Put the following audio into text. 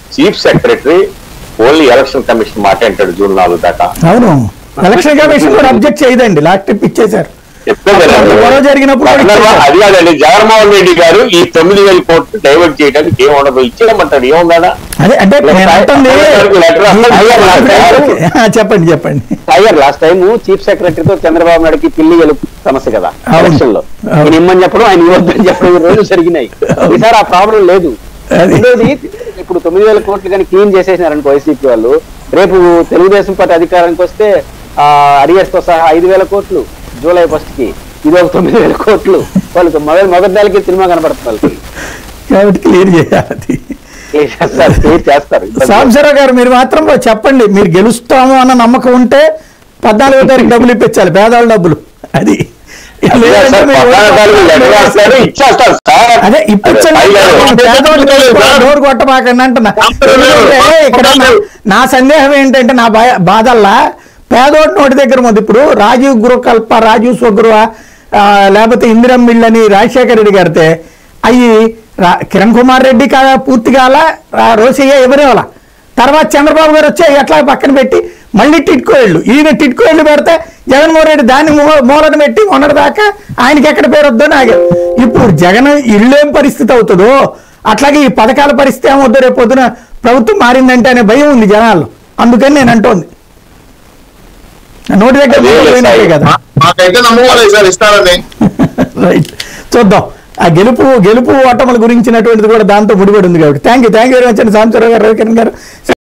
Chief secretary only election commission మాట అంటాడు June నాలుగు దాకా అవును ఎలక్షన్ కమిషన్ కూడా అబ్జెక్ట్ చేయదండి లాస్ట్ ట్రిప్ ఇచ్చేశారు చెప్తే కదా. అప్పుడు గొడవ జరిగినప్పుడు కూడా చంద్రబాబు- ఇచ్చేశారు. అది కాదండి జగన్మోహన్ రెడ్డి గారు ఈ తొమ్మిది వేల కోట్లు డైవర్ట్ చేయడానికి ఏం ఉండదు ఇచ్చేయమంటాడు ఏముందా అదే అంటే నేను అంటుంది లెటర్ ఆ, చెప్పండి చెప్పండి టైగర్ లాస్ట్ టైం చీఫ్ సెక్రటరీతో చంద్రబాబు నాయుడుకి పిల్లి గెలుపు సమస్య కదా అవును. ఎలక్షన్ లో అవును. ఆయన ఇమ్మని చెప్పడం ఆయన ఇవ్వద్దని చెప్పడం ఈ రోజులు జరిగినాయి అవును. ఈసారి ఆ ప్రాబ్లం లేదు అది. రెండోది ఇప్పుడు తొమ్మిది వేల కోట్లు కానీ క్లీన్ చేసేసినారనుకో వైసీపీ వాళ్ళు రేపు తెలుగుదేశం పార్టీ అధికారానికి వస్తే ఆ అరియర్స్ తో సహా ఐదు వేల కోట్లు జూలై ఫస్ట్ కి ఇది ఒక తొమ్మిది వేల కోట్లు వాళ్ళకి మొదటి మొదటి నెలకి సినిమా కనపడుతుంది వాళ్ళకి కాబట్టి క్లియర్ చేయాలి ఏ చేస్తారు క్లియర్ చేస్తారు సాంబశివరావు గారు మీరు మాత్రం చెప్పండి మీరు గెలుస్తాము అన్న నమ్మకం ఉంటే పద్నాలుగో తారీఖు డబ్బులు ఇప్పించాలి పేదవాళ్ళ డబ్బులు అది లేదంటే మీరు లెటర్ రాస్తారు ఇచ్చేస్తారు సార్ అదే ఇప్పించండి పేదవాళ్ళు డోర్ కొట్టమాకండి అంటున్నా ఎందుకంటే ఇక్కడ నా- నా సందేహం ఏంటంటే నా భయ బాధల్లా పేదోటి నోటి దగ్గర ఉంది ఇప్పుడు రాజీవ్ గృహకల్ప రాజీవ్ స్వగృహ ఆ, లేకపోతే ఇందిరం మిల్ అని రాజశేఖర రెడ్డి గారితే అవి కిరణ్ కుమార్ రెడ్డి కా పూర్తి కాల రోసయ్య ఎవరేవాళ్ళ తర్వాత చంద్రబాబు గారు వచ్చి ఎట్లా పక్కన పెట్టి మళ్ళీ టిట్కో ఇళ్ళు ఈయన టిట్కో ఇళ్ళు పెడితే జగన్మోహన్ రెడ్డి దాన్ని మూ- మూలన పెట్టి మొన్నటి దాకా ఆయనకి ఎక్కడ పేరు వద్దో నాకు ఇప్పుడు జగన్ ఇల్లు ఏం పరిస్థితి అవుతుందో అట్లాగే ఈ పథకాల పరిస్థితి ఏమవుతుందో రేపు పొద్దున ప్రభుత్వం మారిందంటే అనే భయం ఉంది జనాల్లో అందుకని నేను అంటోంది నోటి దగ్గర అదే లేదు పోయినట్టే సార్. కదా మా- మాకైతే నమ్మకం లేదు సార్ ఇస్తారని రైట్ చూద్దాం ఆ గెలుపు గెలుపు ఓటముల గురించినటువంటిది కూడా దాంతో ముడిపడి ఉంది కాబట్టి thank you thank you very much అండి సాంబశివరావు గారు రవికిరణ్ గారు